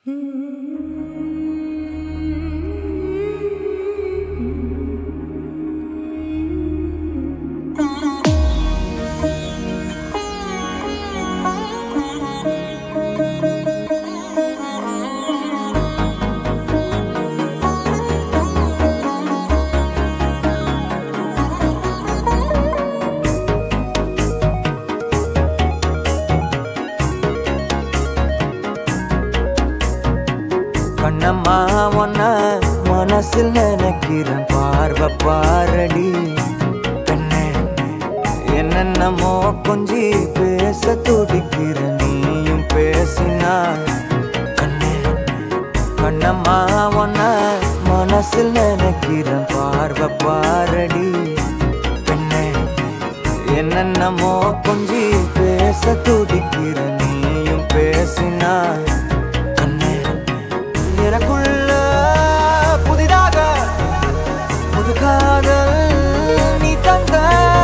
கண்ணம்மா ஒன்ன மனசில் நினைக்கிறேன் பார்வை பாரடி கண்ணே என்னென்னமோ கொஞ்சி பேச துடிக்கிற நீயும் பேசினா கண்ணே கண்ணம்மா ஒன்ன மனசில் நினைக்கிறேன் பார்வை பாரடி கண்ணே என்னென்னமோ கொஞ்சி பேச துடிக்கிற நீயும் பேசினா கண்ணே எனக்குள்ள புதிதாக புது காதல் நீ தந்த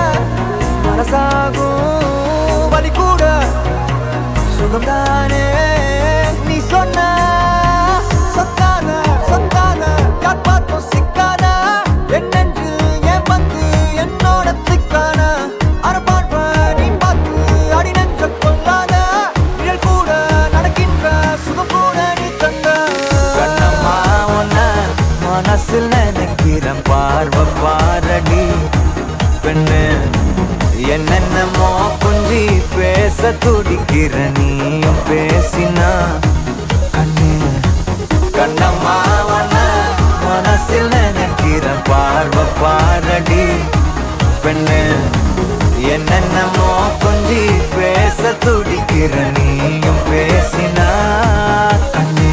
மனசாகும் வலி கூட சுகம்தானே நீ சொன்ன சொத்தான சொத்தான யார் பார்த்தும் சிக்கான என் நெஞ்சில் ஏன் வந்து என்னோட திக்கான அரபார்ப்ப நீ பார்த்து அடி நெஞ்ச கொள்ளாத நிழல் கூட நடக்கின்ற சுகம் கூட நீ தந்த கண்ணம்மா உன்ன மனசில் நினைக்கிறேன் பார்வை பாரடி பெண்ணு என்னென்னமோ கொஞ்சி பேச துடிக்கிற நீயும் பேசினா கண்ணு கண்ணம்மா உன்ன மனசில் நினைக்கிற பார்வை பாரடி பெண்ணு என்னென்னமோ கொஞ்சி பேச துடிக்கிற நீயும் பேசினா கண்ணு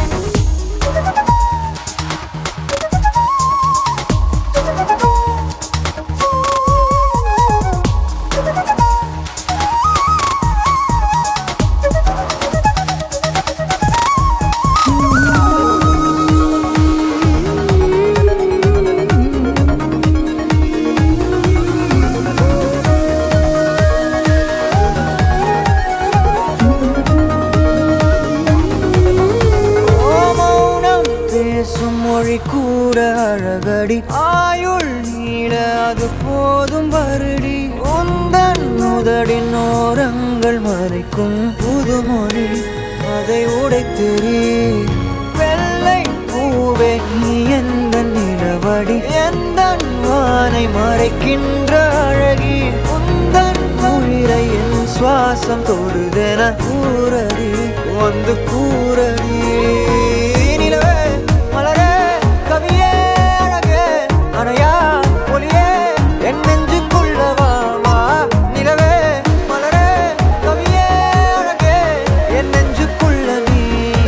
ஓ மௌனம் பேசும் மொழி கூட அழகடி ஆயுள் நீள அது போதும் வருடி உந்தன் முதடின் ஓரங்கள் மறைக்கும் புதுமொழி அதை உடைத்தெறி வெள்ளை பூவே நீ எந்த நிலவடி எந்த வானை மறைக்கின்ற அழகி உந்தன் உயிரை என் சுவாசம் தொடுதென கூறடி வந்து கூறடி நிலவே மலரே கவியே அழகே அணையா ஒளியே என் நெஞ்சுக்குள்ள வா வா நிலவே மலரே கவியே அழகே என் நெஞ்சுக்குள்ள நீ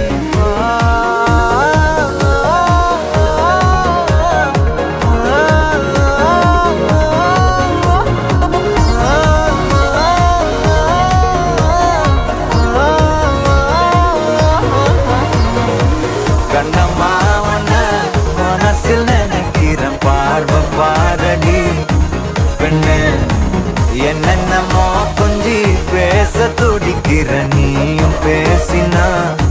கண்ணம்மா உன்ன மனசில் நினைக்கிறேன் பார்வை பாரடி பெண்ணு என்னென்னமோ கொஞ்சி பேச துடிக்கிற நீயும் பேசினா